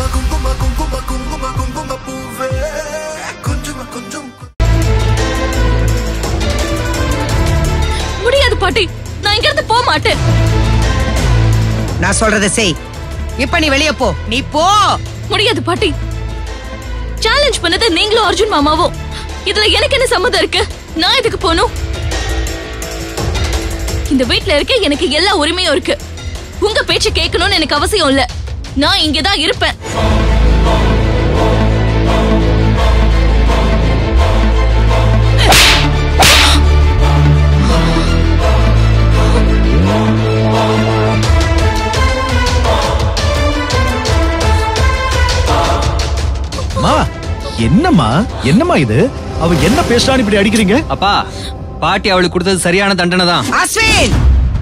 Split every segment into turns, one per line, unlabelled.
குங்கும குங்கும குங்கும குங்கும பூவே கொஞ்சம் கொஞ்சம்
முடியாது பாட்டி நான் இங்க இருந்து போக மாட்டேன்
நான் சொல்றத செய் இப்ப நீ வெளிய போ நீ போ
முடியாது பாட்டி சேலஞ்ச் பண்ணது நீங்களும் அர்ஜுன் மாமாவும் இதுல எனக்கு என்ன சம்மதம் இருக்கு நான் எதுக்கு போகணும் இந்த வீட்ல இருக்க எனக்கு எல்லா உரிமையும் இருக்கு உங்க பேச்சு கேட்கணும்னு எனக்கு அவசியம் இல்ல நான் இங்கதான் இருப்பேன்
மா என்னம்மா என்னம்மா இது அவ என்ன பேசுறான்னு இப்படி அடிக்கிறீங்க
அப்பா பாட்டி அவளுக்கு கொடுத்தது சரியான தண்டனை தான்
அஸ்வின்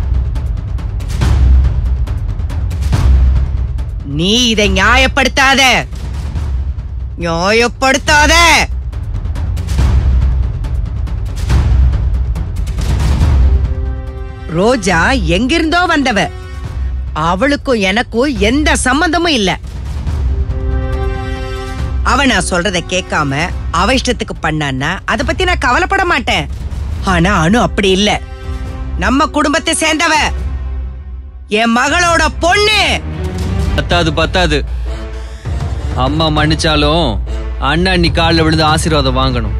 நீ இதை நியாயப்படுத்தாத நியாயப்படுத்தாத ரோஜா எங்கிருந்தோ வந்தவ அவளுக்கும் எனக்கும் எந்த சம்பந்தமும் இல்ல அவ நான் சொல்றத கேட்காம அவ இஷ்டத்துக்கு பண்ணான்னா அத பத்தி நான் கவலைப்பட மாட்டேன் ஆனா அனு அப்படி இல்ல நம்ம குடும்பத்தை சேர்ந்தவ என் மகளோட பொண்ணு
பத்தாது பத்தாது அம்மா மன்னிச்சாலும் அண்ணன் நீ காலில் விழுந்து ஆசீர்வாதம் வாங்கணும்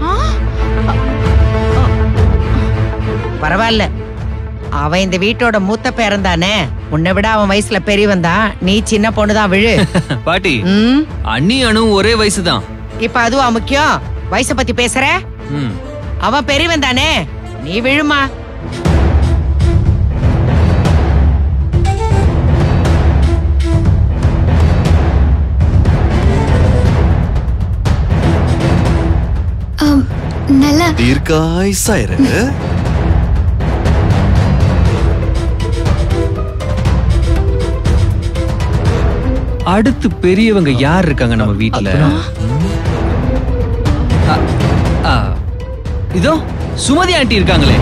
பரவாயில்ல அவன் இந்த வீட்டோட மூத்த பேரன் தானே உன்னை விட அவன் வயசுல பெரியவன் தான் நீ சின்ன பொண்ணுதான் விழு
பாட்டி
ம்
அண்ணி அணு ஒரே வயசு தான்
இப்ப அதுவா முக்கியம் வயசை பத்தி பேசுற
ம்
அவன் பெரியவன் தானே நீ விழுமா
நல்லா
தீர்க்காயுசாயிரு
அடுத்து பெரியவங்க யார் இருக்காங்க நம்ம வீட்ல அ, அ, இதோ சுமதி ஆண்டி இருக்காங்களே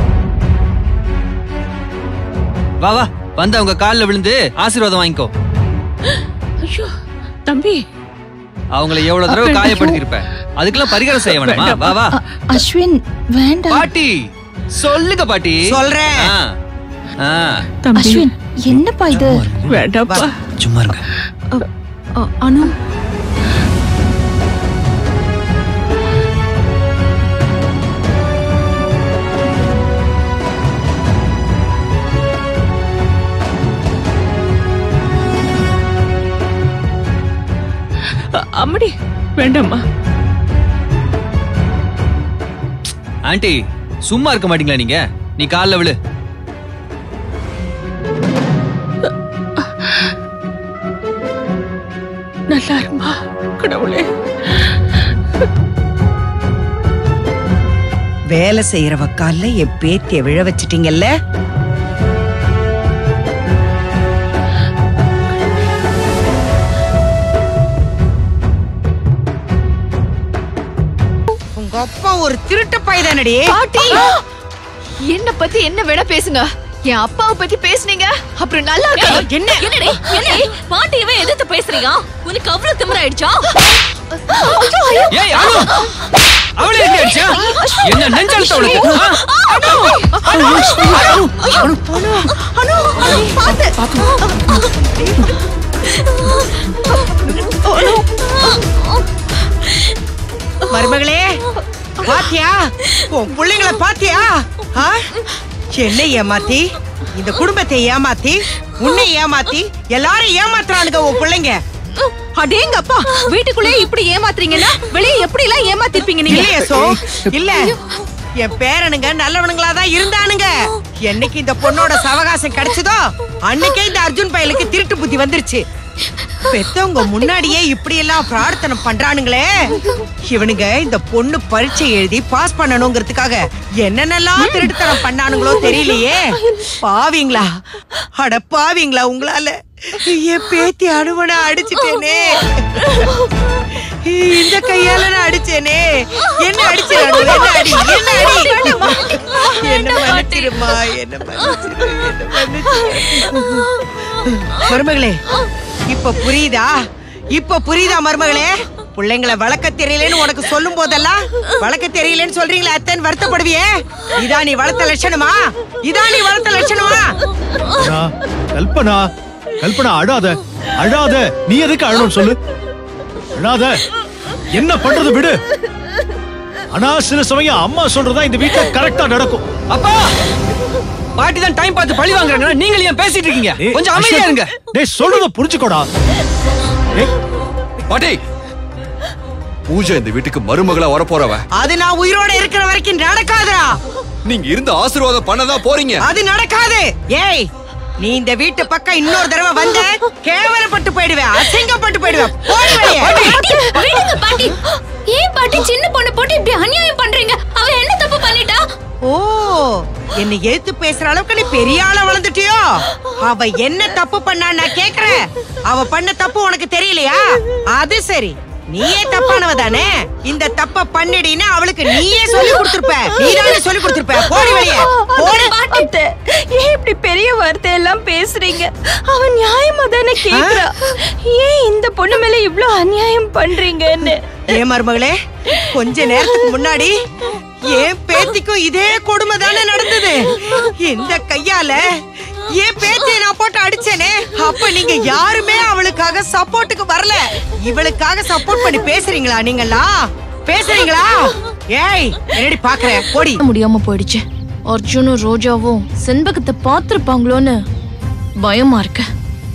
வா வா வந்து அவங்க காலில் விழுந்து ஆசீர்வாதம் வாங்கிக்கோ
ஐயோ தம்பி
அவங்கள எவ்வளவு தடவை காயப்படுத்திருப்ப அதுக்கெல்லாம் பரிகாரம் செய்ய வேணாமா வா வா
அஸ்வின் வேண்டாம்
பாட்டி சொல்லுங்க பாட்டி
சொல்றேன்.
ஆ, ஆ.
அஸ்வின் என்னப்பா இது
வேண்டாப்பா
சும்மா இருங்க
அனு
அம்மடி வேண்டாம்மா
ஆண்டி சும்மா இருக்க மாட்டீங்களா நீங்க நீ காலில் விழு
நல்லா இருமா கடவுளே
வேலை செய்யறவ கால்ல என் பேத்திய விழ வச்சிட்டீங்கல்ல உங்க அப்பா ஒரு திருட்டு பையதானடி
பாட்டி என்ன பத்தி என்ன வேணா பேசுங்க என் அப்பாவை பத்தி பேசுனீங்க அப்புறம் நல்லா இருக்கு
என்ன
என்னடி என்னடி பாட்டியவே எதிர்த்து பேசுறீங்க உனக்கு அவ்வளவு திமிராயிடுச்சா
ஏய் அனு அவளே என்ன அடிச்சா என்ன நெஞ்சழுத்த உனக்கு ஆ?
மருமகளே பாத்தியா உன் பிள்ளைங்கள பாத்தியா ஆ? என்ன ஏமாத்தி இந்த குடும்பத்தை ஏமாத்தி உன்னை ஏமாத்தி எல்லாரும் ஏமாத்துறானுங்க உன் பிள்ளைங்க
அடேங்கப்பா வீட்டுக்குள்ளே இப்படி ஏமாத்துறீங்கன்னா வெளியே எப்படி எல்லாம் ஏமாத்திருப்பீங்க
இல்லையே சோ இல்ல என் பேரனுங்க நல்லவனுங்களா தான் இருந்தானுங்க என்னைக்கு இந்த பொண்ணோட சவகாசம் கிடைச்சதோ அன்னைக்கே இந்த அர்ஜுன் பயலுக்கு திருட்டு புத்தி வந்துருச்சு பெத்தவங்க முன்னாடியே இப்படி எல்லாம் பிரார்த்தனை பண்றானுங்களே இவனுங்க இந்த பொண்ணு பரீட்சை எழுதி பாஸ் பண்ணணுங்கிறதுக்காக என்னென்னலாம் திருட்டுத்தனம் பண்ணானுங்களோ தெரியலையே பாவீங்களா அட பாவீங்களா உங்களால என் பேத்தி அனுவனை அடிச்சிட்டேனே இந்த கையால நான் அடிச்சேனே என்ன அடிச்சிரு என்ன அடி என்ன அடி என்ன மன்னிச்சிருமா என்ன மன்னிச்சிரு என்ன மன்னிச்சிரு மருமகளே இப்ப புரியுதா இப்ப புரியுதா மருமகளே பிள்ளைங்களை வளர்க்க தெரியலன்னு உனக்கு சொல்லும் போதெல்லாம் வளர்க்க தெரியலன்னு சொல்றீங்களே அத்தன் வருத்தப்படுவியே இதா நீ வளர்த்த லட்சணமா இதா நீ வளர்த்த லட்சணமா
கல்பனா, கல்பனா கல்பனா அழாத அழாத நீ எதுக்கு அழணும் சொல்லு அழாத என்ன பண்றது விடு ஆனா சில சமயம் அம்மா சொல்றதா இந்த வீட்டுல கரெக்டா நடக்கும்
அப்பா பாட்டி தான் டைம் பார்த்து பழி வாங்குறாங்க நீங்கள் ஏன் பேசிட்டு இருக்கீங்க
டேய்,
கொஞ்சம் அமைதியா
அசோக்,
இருங்க
டேய் சொல்றத புரிஞ்சுக்கோடா டேய்,
பாட்டி பூஜை இந்த வீட்டுக்கு மருமகளா வரப்போறவ
அது நான் உயிரோட இருக்கிற வரைக்கும் நடக்காதுடா
நீங்க இருந்து ஆசீர்வாதம் பண்ணதான் போறீங்க
அது நடக்காது ஏய் நீ இந்த வீட்டு பக்கம் இன்னொரு தடவை வந்த கேவலப்பட்டு போயிடுவேன் அசிங்கப்பட்டு போயிடுவேன் போடி வெளியே.
பாட்டி விடுங்க பாட்டி ஏன் பாட்டி சின்ன பொண்ணு போட்டு இப்படி அநியாயம் பண்றீங்க அவ என்ன தப்பு பண்ணிட்டா
ஓ என்னை எதிர்த்து பேசுற அளவுக்கு நீ பெரிய ஆளா வளர்ந்துட்டியோ அவ என்ன தப்பு பண்ணா நான் கேக்குறேன் அவ பண்ண தப்பு உனக்கு தெரியலையா அது சரி நீயே தப்பானவ தானே இந்த தப்ப பண்ணிடின்னு அவளுக்கு நீயே சொல்லி கொடுத்திருப்ப நீதானே சொல்லி கொடுத்திருப்ப போடி வெளியே போடி
அத்தை, ஏன் இப்படி பெரிய வார்த்தை எல்லாம் பேசுறீங்க அவன் நியாயமா தானே கேக்குறா ஏன் இந்த பொண்ணு மேல இவ்ளோ அநியாயம் பண்றீங்கன்னு
ஏன் மருமகளே கொஞ்ச நேரத்துக்கு முன்னாடி ஏன் பேத்திக்கும் இதே கொடுமை தானே நடந்தது இந்த கையால ஏன் பேத்தியை நான் போட்டு அடிச்சேனே அப்ப நீங்க யாருமே அவளுக்காக சப்போர்ட்டுக்கு வரல இவளுக்காக சப்போர்ட் பண்ணி பேசுறீங்களா நீங்களா பேசுறீங்களா ஏய் என்னடி பாக்குறேன் போடி
முடியாம போயிடுச்சு அர்ஜுனும் ரோஜாவும் செண்பகத்தை பார்த்திருப்பாங்களோன்னு பயமா இருக்கு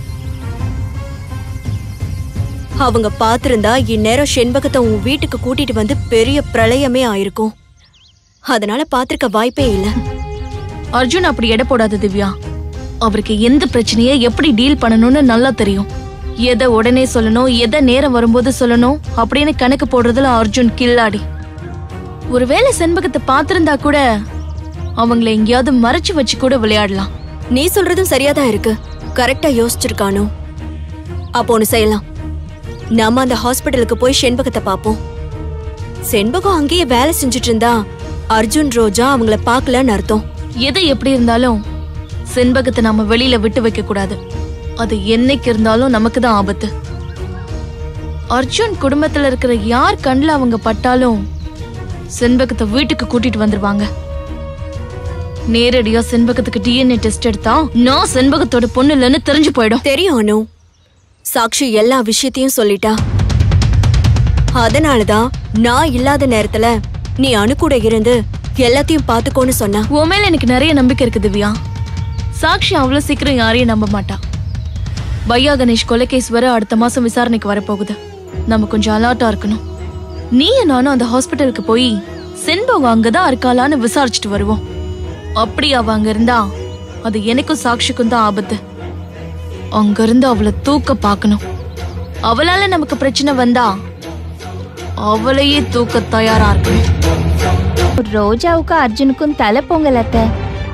அவங்க பாத்திருந்தா இந்நேரம் செண்பகத்தை உன் வீட்டுக்கு கூட்டிட்டு வந்து பெரிய பிரளயமே ஆயிருக்கும் அதனால பாத்திருக்க வாய்ப்பே இல்ல
அர்ஜுன் அப்படி எடை போடாத திவ்யா அவருக்கு எந்த பிரச்சனையை எப்படி டீல் பண்ணணும்னு நல்லா தெரியும் எதை உடனே சொல்லணும் எதை நேரம் வரும்போது சொல்லணும் அப்படின்னு கணக்கு போடுறதுல அர்ஜுன் கில்லாடி ஒருவேளை செண்பகத்தை பார்த்திருந்தா கூட அவங்கள எங்கேயாவது மறைச்சு வச்சு கூட விளையாடலாம்
நீ சொல்றதும் சரியாதான் இருக்கு கரெக்டா யோசிச்சிருக்கானோ அப்போ ஒண்ணு செய்யலாம் நாம அந்த ஹாஸ்பிட்டலுக்கு போய் செண்பகத்தை பாப்போம் செண்பகம் அங்கேயே வேலை செஞ்சுட்டு இருந்தா அர்ஜுன் ரோஜா அவங்கள பார்க்கலன்னு அர்த்தம்
எது எப்படி இருந்தாலும் செண்பகத்தை நாம வெளியில விட்டு வைக்க கூடாது அது என்னைக்கு இருந்தாலும் நமக்கு தான் ஆபத்து அர்ஜுன் குடும்பத்துல இருக்கிற யார் கண்ணுல அவங்க பட்டாலும் செண்பகத்தை வீட்டுக்கு கூட்டிட்டு வந்துருவாங்க நேரடியா செண்பகத்துக்கு டிஎன்ஏ டெஸ்ட் எடுத்தா நான் செண்பகத்தோட பொண்ணு இல்லைன்னு தெரிஞ்சு போயிடும்
தெரியும் அனு சாக்ஷி எல்லா விஷயத்தையும் சொல்லிட்டா அதனாலதான் நான் இல்லாத நேரத்துல நீ அணு கூட இருந்து எல்லாத்தையும் பாத்துக்கோன்னு சொன்னா
உன் மேல எனக்கு நிறைய நம்பிக்கை இருக்கு திவ்யா சாக்ஷி அவ்வளவு சீக்கிரம் யாரையும் நம்ப மாட்டா பையா கணேஷ் கொலைகேஸ் வர அடுத்த மாசம் விசாரணைக்கு வரப்போகுது நம்ம கொஞ்சம் அலர்ட்டா இருக்கணும் நீயும் நானும் அந்த ஹாஸ்பிட்டலுக்கு போய் செண்பகம் அங்கதான் இருக்காளான்னு விசாரிச்சுட்டு வருவோம் அப்படி அவ அங்க இருந்தா அது எனக்கும் சாக்ஷிக்கும் தான் ஆபத்து அங்க இருந்து அவளை தூக்க பார்க்கணும் அவளால நமக்கு பிரச்சனை வந்தா அவளையே தூக்க தயாரா இருக்கணும்
ரோஜாவுக்கும் அர்ஜுனுக்கும் தலை பொங்கல் அத்தை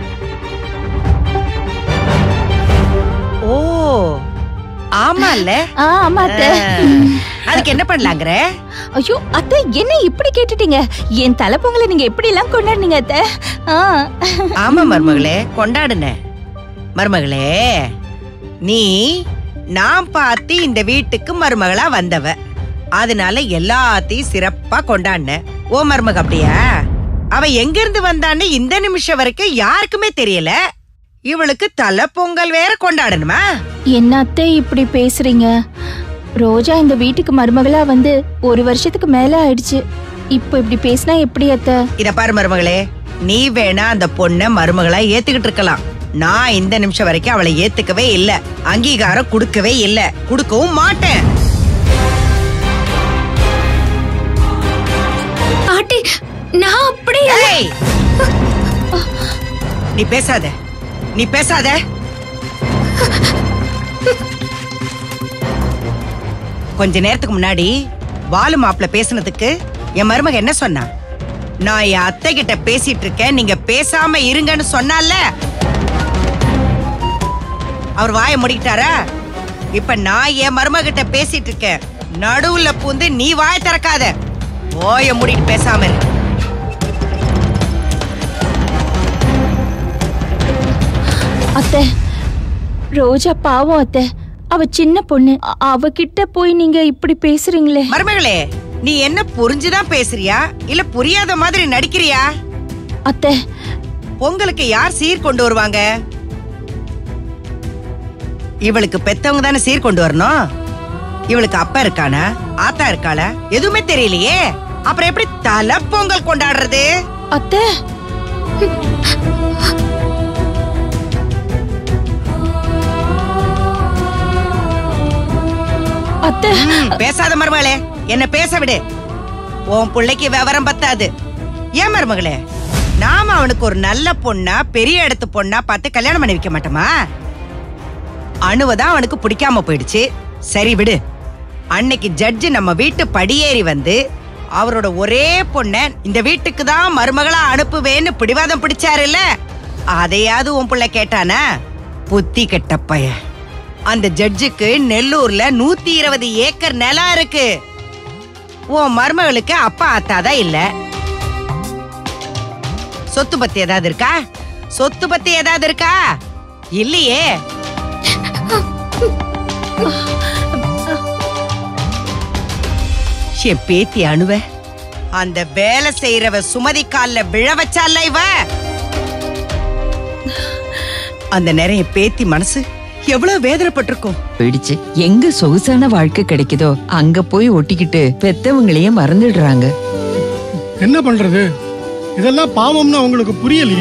ஓ ஆமால
ஆ ஆமா அத்தை
அதுக்கு என்ன பண்ணலாங்கிற
ஐயோ அத்தை என்ன இப்படி கேட்டுட்டீங்க என் தலை பொங்கலை நீங்க எப்படி எல்லாம் கொண்டாடுனீங்க அத்தை ஆ
ஆமா மருமகளே கொண்டாடுன மருமகளே நீ நான் பார்த்து இந்த வீட்டுக்கு மருமகளா வந்தவ அதனால எல்லாத்தையும் சிறப்பா கொண்டாடின ஓ மருமக அப்படியா அவ எங்க இருந்து வந்தான்னு இந்த நிமிஷம் வரைக்கும் யாருக்குமே தெரியல இவளுக்கு தலை பொங்கல் வேற கொண்டாடணுமா
என்ன அத்தை இப்படி பேசுறீங்க ரோஜா இந்த வீட்டுக்கு மருமகளா வந்து ஒரு வருஷத்துக்கு மேல ஆயிடுச்சு இப்போ இப்படி பேசினா எப்படி அத்தை
இத பாரு மருமகளே நீ வேணா அந்த பொண்ண மருமகளா ஏத்துக்கிட்டு இருக்கலாம் நான் இந்த நிமிஷம் வரைக்கும் அவளை ஏத்துக்கவே இல்ல அங்கீகாரம் கொடுக்கவே இல்ல கொடுக்கவும் மாட்டேன்
பாட்டி நான் அப்படி
ஏய்! நீ பேசாத நீ பேசாத கொஞ்ச நேரத்துக்கு முன்னாடி வாலு மாப்பிள பேசுனதுக்கு என் மருமக என்ன சொன்னா நான் என் அத்தை கிட்ட பேசிட்டு இருக்கேன் நீங்க பேசாம இருங்கன்னு சொன்னால அவர் வாயை மூடிக்கிட்டாரா இப்ப நான் என் மருமக கிட்ட பேசிட்டு இருக்கேன் நடுவுல பூந்து நீ வாயை திறக்காத ஓய மூடிட்டு பேசாம இரு
அத்தை ரோஜா பாவம் அத்தை அவ சின்ன பொண்ணு அ- அவகிட்ட போய் நீங்க இப்படி பேசுறீங்களே
மருமகளே நீ என்ன புரிஞ்சுதான் பேசுறியா இல்ல புரியாத மாதிரி நடிக்கிறியா
அத்தை
பொங்கலுக்கு யார் சீர் கொண்டு வருவாங்க இவளுக்கு பெத்தவங்க தானே சீர் கொண்டு வரணும் இவளுக்கு அப்பா இருக்கானா ஆத்தா இருக்காளா எதுவுமே தெரியலையே அப்புறம் எப்படி தலை பொங்கல் கொண்டாடுறது
அத்தை அத்தை
ம், பேசாத மருமகளே என்ன பேச விடு உன் பிள்ளைக்கு விவரம் பத்தாது ஏன் மருமகளே நாம அவனுக்கு ஒரு நல்ல பொண்ணா பெரிய இடத்து பொண்ணா பார்த்து கல்யாணம் பண்ணி வைக்க மாட்டோமா அணுவதான் அவனுக்கு பிடிக்காம போயிடுச்சு சரி விடு அன்னைக்கு ஜட்ஜு நம்ம வீட்டு படியேறி வந்து அவரோட ஒரே பொண்ண இந்த வீட்டுக்கு தான் மருமகளா அனுப்புவேன்னு பிடிவாதம் பிடிச்சாருல்ல அதையாவது உன் புள்ள கேட்டானா புத்தி கெட்ட பையன் அந்த ஜட்ஜுக்கு நெல்லூர்ல நூத்தி இருபது ஏக்கர் நிலம் இருக்கு உன் மருமகளுக்கு அப்பா அத்தாதான் இல்ல சொத்து பத்தி ஏதாவது இருக்கா சொத்து பத்தி ஏதாவது இருக்கா இல்லையே என் பேத்தி அணுவ அந்த வேலை செய்யறவ சுமதி கால்ல விழ வச்சால இவ அந்த நேரம் என் பேத்தி மனசு எவ்வளவு வேதனைப்பட்டிருக்கும்
போயிடுச்சு எங்க சொகுசான வாழ்க்கை கிடைக்குதோ அங்க போய் ஒட்டிக்கிட்டு பெத்தவங்களையே மறந்துடுறாங்க
என்ன பண்றது இதெல்லாம் பாவம்னு அவங்களுக்கு புரியலையே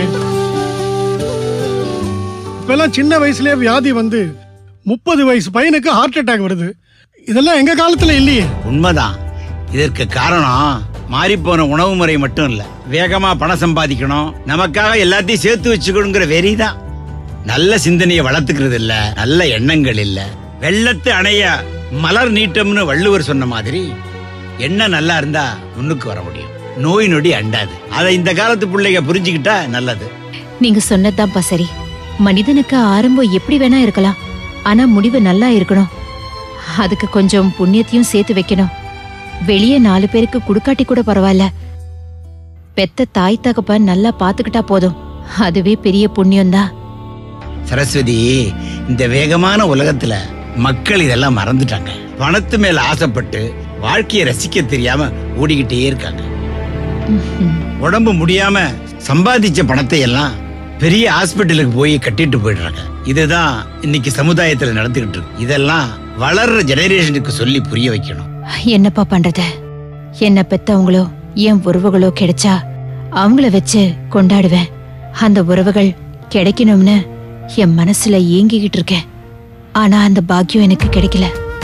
இப்பெல்லாம் சின்ன வயசுலயே வியாதி வந்து முப்பது வயசு பையனுக்கு ஹார்ட் அட்டாக் வருது இதெல்லாம் எங்க காலத்துல இல்லையே
உண்மைதான் இதற்கு காரணம் மாறிப்போன உணவு முறை மட்டும் இல்ல வேகமா பணம் சம்பாதிக்கணும் நமக்காக எல்லாத்தையும் சேர்த்து வச்சுக்கணுங்கிற வெறிதான் நல்ல சிந்தனையை வளர்த்துக்கிறது இல்ல நல்ல எண்ணங்கள் இல்ல வெள்ளத்து அணைய மலர் நீட்டம்னு வள்ளுவர் சொன்ன மாதிரி எண்ணம் நல்லா இருந்தா முன்னுக்கு வர முடியும் நோய் நொடி அண்டாது அதை இந்த காலத்து பிள்ளைங்க புரிஞ்சுக்கிட்டா நல்லது
நீங்க சொன்னதுதான்ப்பா சரி மனிதனுக்கு ஆரம்பம் எப்படி வேணா இருக்கலாம் ஆனா முடிவு நல்லா இருக்கணும் அதுக்கு கொஞ்சம் புண்ணியத்தையும் சேர்த்து வைக்கணும் வெளியே நாலு பேருக்கு குடுக்காட்டி கூட பரவாயில்ல பெத்த தாய் தகப்ப நல்லா பாத்துக்கிட்டா போதும் அதுவே பெரிய புண்ணியம்தான்
சரஸ்வதி இந்த வேகமான உலகத்துல மக்கள் இதெல்லாம் மறந்துட்டாங்க பணத்து மேல ஆசைப்பட்டு வாழ்க்கையை ரசிக்க தெரியாம ஓடிக்கிட்டே இருக்காங்க உடம்பு முடியாம சம்பாதிச்ச பணத்தை எல்லாம் பெரிய ஹாஸ்பிட்டலுக்கு போய் கட்டிட்டு போயிடுறாங்க இதுதான் இன்னைக்கு சமுதாயத்துல நடந்துகிட்டு இருக்கு இதெல்லாம் வளர்ற ஜெனரேஷனுக்கு சொல்லி புரிய வைக்கணும்
என்னப்பா பண்றது என்ன பெத்தவங்களோ என் உறவுகளோ கிடைச்சா அவங்கள வச்சு கொண்டாடுவேன் அந்த உறவுகள் கிடைக்கணும்னு என் மனசுல ஏங்கிக்கிட்டு இருக்கேன் ஆனா அந்த பாக்கியம் எனக்கு கிடைக்கல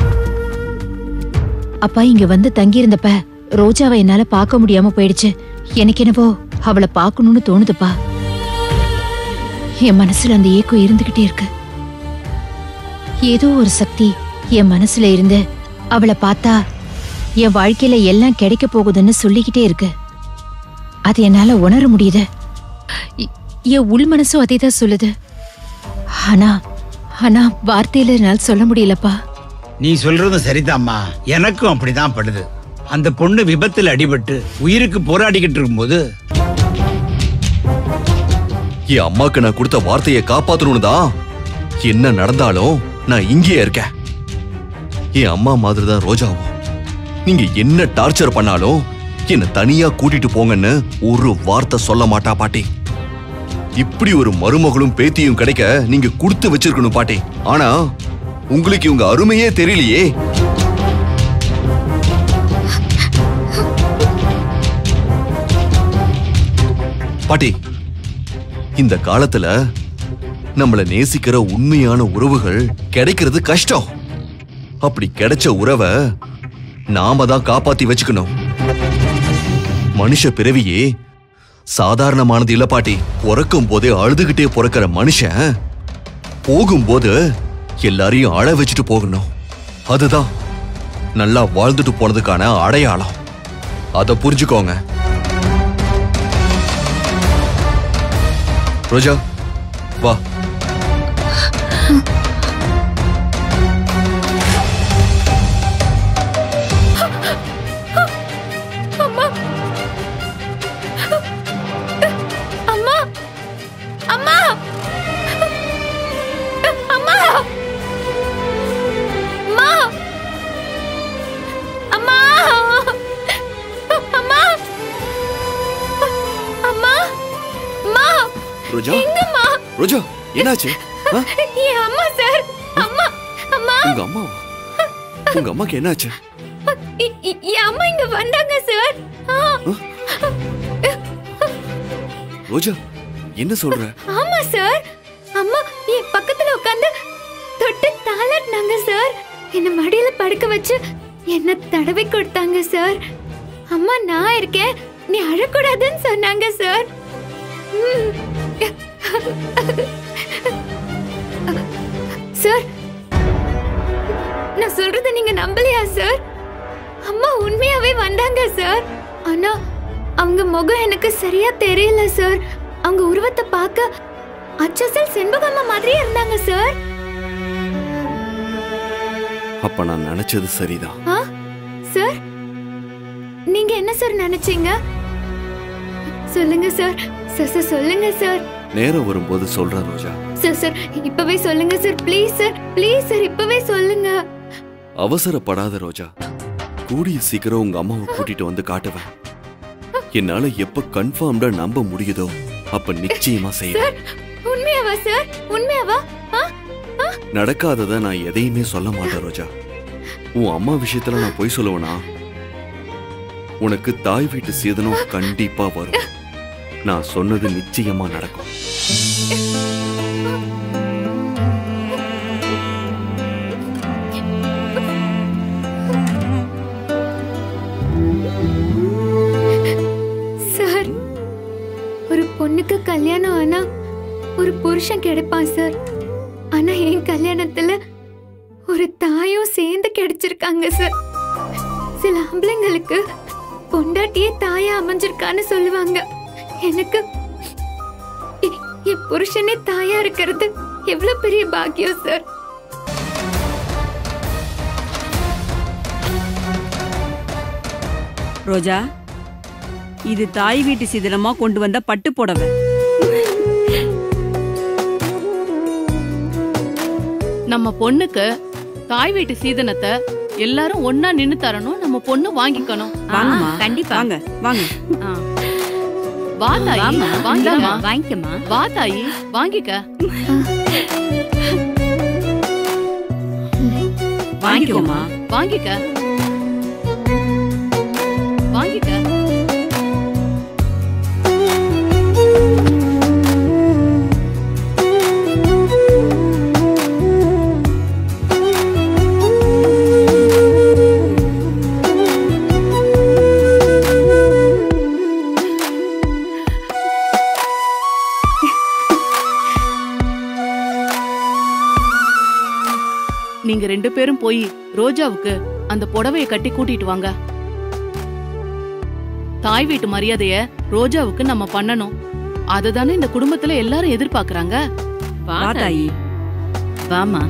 அப்பா இங்க வந்து தங்கியிருந்தப்ப ரோஜாவை என்னால பார்க்க முடியாம போயிடுச்சு எனக்கு என்னவோ அவளை பார்க்கணும்னு தோணுதுப்பா என் மனசுல அந்த ஏக்கம் இருந்துகிட்டே இருக்கு ஏதோ ஒரு சக்தி என் மனசுல இருந்து அவளை பார்த்தா என் வாழ்க்கையில எல்லாம் கிடைக்க போகுதுன்னு சொல்லிக்கிட்டே இருக்கு அது என்னால உணர முடியுது எ- என் உள் மனசும் அதே தான் சொல்லுது ஆனா ஆனா வார்த்தையில என்னால் சொல்ல முடியலப்பா
நீ சொல்றதும் சரிதாம்மா எனக்கும் அப்படிதான் படுது அந்த பொண்ணு விபத்துல அடிபட்டு உயிருக்கு போராடிக்கிட்டு இருக்கும்போது
என் அம்மாக்கு நான் கொடுத்த வார்த்தையை காப்பாத்தணும்னு தான் என்ன நடந்தாலும் நான் இங்கேயே இருக்கேன் என் அம்மா மாதிரி தான் ரோஜாவும் நீங்க என்ன டார்ச்சர் பண்ணாலும் என்ன தனியா கூட்டிட்டு போங்கன்னு ஒரு வார்த்தை சொல்ல மாட்டா பாட்டி இப்படி ஒரு மருமகளும் பேத்தியும் கிடைக்க நீங்க கொடுத்து வச்சிருக்கணும் பாட்டி ஆனா உங்களுக்கு இவங்க அருமையே தெரியலையே பாட்டி இந்த காலத்துல நம்மள நேசிக்கிற உண்மையான உறவுகள் கிடைக்கிறது கஷ்டம் அப்படி கிடைச்ச உறவை நாம தான் காப்பாத்தி வச்சுக்கணும் மனுஷ பிறவியே சாதாரணமானது இல்ல பாட்டி பிறக்கும் போதே அழுதுகிட்டே பிறக்கிற மனுஷன் போகும்போது எல்லாரையும் அழ வச்சுட்டு போகணும் அதுதான் நல்லா வாழ்ந்துட்டு போனதுக்கான அடையாளம் அதை புரிஞ்சுக்கோங்க ரோஜா வா
அம்மா அம்மா அம்மா அம்மா
ரோஜா
எங்கம்மா
ரோஜா என்னாச்சு ஆ?
என் அம்மா சார் அம்மா அம்மா
உங்க அம்மா உங்க அம்மாக்கு என்னாச்சு
இ- இ- என் அம்மா இங்க வந்தாங்க சார் ஆ,
ரோஜா என்ன சொல்ற
ஆமா சார் அம்மா என் பக்கத்துல உட்கார்ந்து தொட்டு தாளாட்டினாங்க சார் என்ன மடியில படுக்க வச்சு என்ன தடவை கொடுத்தாங்க சார் அம்மா நான் இருக்கேன் நீ அழக்கூடாதுன்னு சொன்னாங்க சார் ம். சார் நான் சொல்றத நீங்க நம்பலையா சார் அம்மா உண்மையாவே வந்தாங்க சார் ஆனா அவங்க முகம் எனக்கு சரியா தெரியல சார் அவங்க உருவத்தை பார்க்க அச்சசல் செண்பகம்மா மாதிரியே இருந்தாங்க சார்
அப்ப நான் நினைச்சது சரிதான்
ஆ சார் நீங்க என்ன சார் நினைச்சீங்க சொல்லுங்க சார் சார் சார் சொல்லுங்க சார்
நேரம் வரும்போது சொல்றேன் ரோஜா
சார் சார் இப்பவே சொல்லுங்க sir please sir please sir இப்பவே சொல்லுங்க
அவசரப்படாத ரோஜா கூடிய சீக்கிரம் உங்க அம்மாவை கூட்டிட்டு வந்து காட்டுவேன் என்னால எப்ப கன்ஃபார்ம்டா நம்ப முடியுதோ அப்ப நிச்சயமா செய்வேன்
சார் உண்மையாவா சார் உண்மையாவா ஆ ஆ
நடக்காதத நான் எதையுமே சொல்ல மாட்டேன் ரோஜா உன் அம்மா விஷயத்துல நான் பொய் சொல்லுவேனா உனக்கு தாய் வீட்டு சீதனம் கண்டிப்பா வரும் நான் சொன்னது நிச்சயமா நடக்கும்
சார் ஒரு பொண்ணுக்கு கல்யாணம் ஆனா ஒரு புருஷன் கிடைப்பான் சார் ஆனா என் கல்யாணத்துல ஒரு தாயும் சேர்ந்து கிடைச்சிருக்காங்க சார் சில ஆம்பளைங்களுக்கு பொண்டாட்டியே தாயா அமைஞ்சிருக்கான்னு சொல்லுவாங்க எனக்கு எ- என் புருஷனே தாயா இருக்கிறது எவ்வளவு பெரிய பாக்கியம் சார்
ரோஜா இது தாய் வீட்டு சீதனமா கொண்டு வந்த பட்டு புடவை
நம்ம பொண்ணுக்கு தாய் வீட்டு சீதனத்தை எல்லாரும் ஒன்னா நின்னு தரணும் நம்ம பொண்ணு வாங்கிக்கணும்
வாங்கம்மா
கண்டிப்பா
வாங்க வாங்க
வா தாயி
வாம்மா,
வாங்கிக்கமா
இந்தாம்மா,
வாங்கிக்கமா வா தாயி வாங்கிக்க
வாங்கிக்கோமா
வாங்கிக்க வாங்கிக்க நீங்க ரெண்டு பேரும் போய் ரோஜாவுக்கு அந்த புடவைய கட்டி கூட்டிட்டு வாங்க தாய் வீட்டு மரியாதைய ரோஜாவுக்கு நம்ம பண்ணணும் அதுதானே இந்த குடும்பத்துல எல்லாரும் எதிர்பார்க்கறாங்க
வா தாயி
வாமா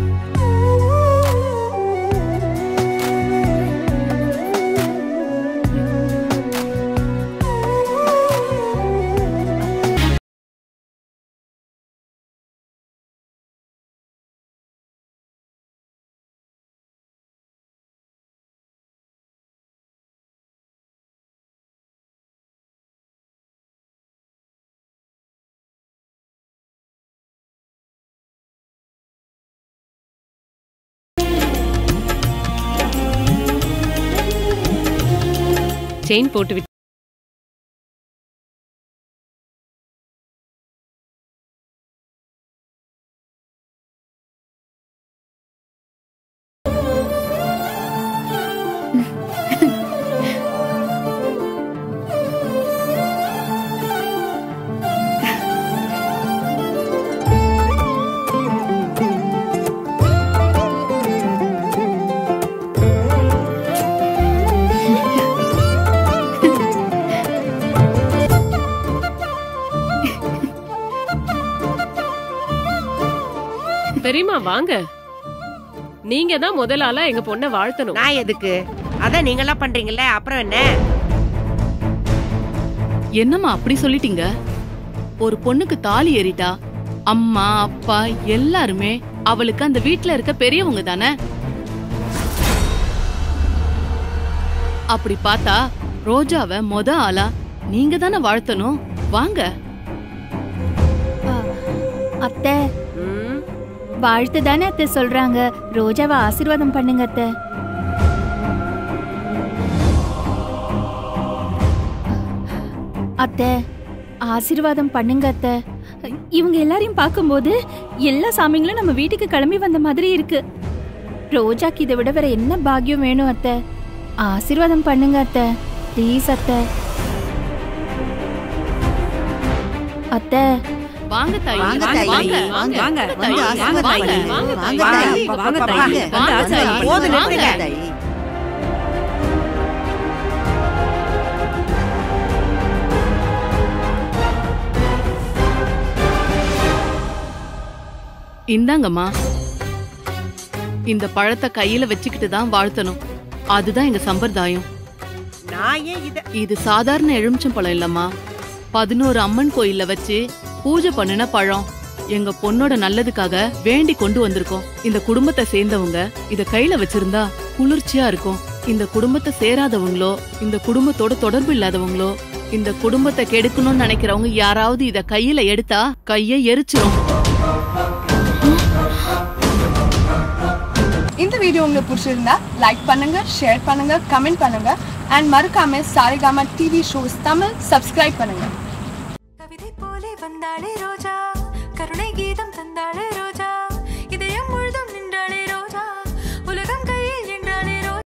செயின் போட்டு விட்டு பெரியம்மா வாங்க நீங்க தான் முதல் ஆளா எங்க பொண்ணை வாழ்த்தணும்
நான் எதுக்கு அதான் நீங்களாம் பண்றீங்கல்ல அப்புறம் என்ன
என்னம்மா அப்படி சொல்லிட்டீங்க ஒரு பொண்ணுக்கு தாலி ஏறிட்டா அம்மா அப்பா எல்லாருமே அவளுக்கு அந்த வீட்ல இருக்க பெரியவங்க தானே அப்படி பார்த்தா ரோஜாவை மொத ஆளா நீங்க தானே வாழ்த்தணும் வாங்க
ஆ,
அத்தை வாழ்த்து தானே அத்தை சொல்றாங்க ரோஜாவை ஆசீர்வாதம் பண்ணுங்க அத்தை அத்தை ஆசீர்வாதம் பண்ணுங்க அத்தை இவங்க எல்லாரையும் பார்க்கும்போது எல்லா சாமிங்களும் நம்ம வீட்டுக்கு கிளம்பி வந்த மாதிரி இருக்கு ரோஜாக்கு இதை விட வேற என்ன பாக்கியம் வேணும் அத்தை ஆசீர்வாதம் பண்ணுங்க அத்தை ப்ளீஸ் அத்தை அத்தை
வாங்க தாயி
வாங்க தாயி,
வாங்க
வாங்க,
வாங்க
வந்து
வாங்க
ஆசீர்வாதம்
வாங்க
பண்ணுங்க.
வாங்க
வாங்க
தாயி
தாயி,
வாங்க
வாங்க
தாயி
தாயி,
வாங்க
போதும்
தாயி
நிறுத்துங்க.
வாங்க இந்தாங்கம்மா இந்த பழத்தை கையில வச்சுக்கிட்டு தான் வாழ்த்தணும் அதுதான் எங்க சம்பிரதாயம்
நான் ஏன் இத
இது சாதாரண எலுமிச்சம்பழம் இல்லம்மா பதினோரு அம்மன் கோயில்ல வச்சு பூஜை பண்ணின பழம் எங்க பொண்ணோட நல்லதுக்காக வேண்டி கொண்டு வந்திருக்கோம் இந்த குடும்பத்தை சேர்ந்தவங்க இத கையில வச்சிருந்தா குளிர்ச்சியா இருக்கும் இந்த குடும்பத்தை சேராதவங்களோ இந்த குடும்பத்தோட தொடர்பு இல்லாதவங்களோ இந்த குடும்பத்தை கெடுக்கணும்னு நினைக்கிறவங்க யாராவது இத கையில எடுத்தா கையை எரிச்சிரும்
இந்த வீடியோ உங்களுக்கு பிடிச்சிருந்தா லைக் பண்ணுங்க ஷேர் பண்ணுங்க கமெண்ட் பண்ணுங்க அண்ட் மறக்காம Saregama TV shows Tamil subscribe பண்ணுங்க
வந்தாளே ரோஜா கருணை கீதம் தந்தாளே ரோஜா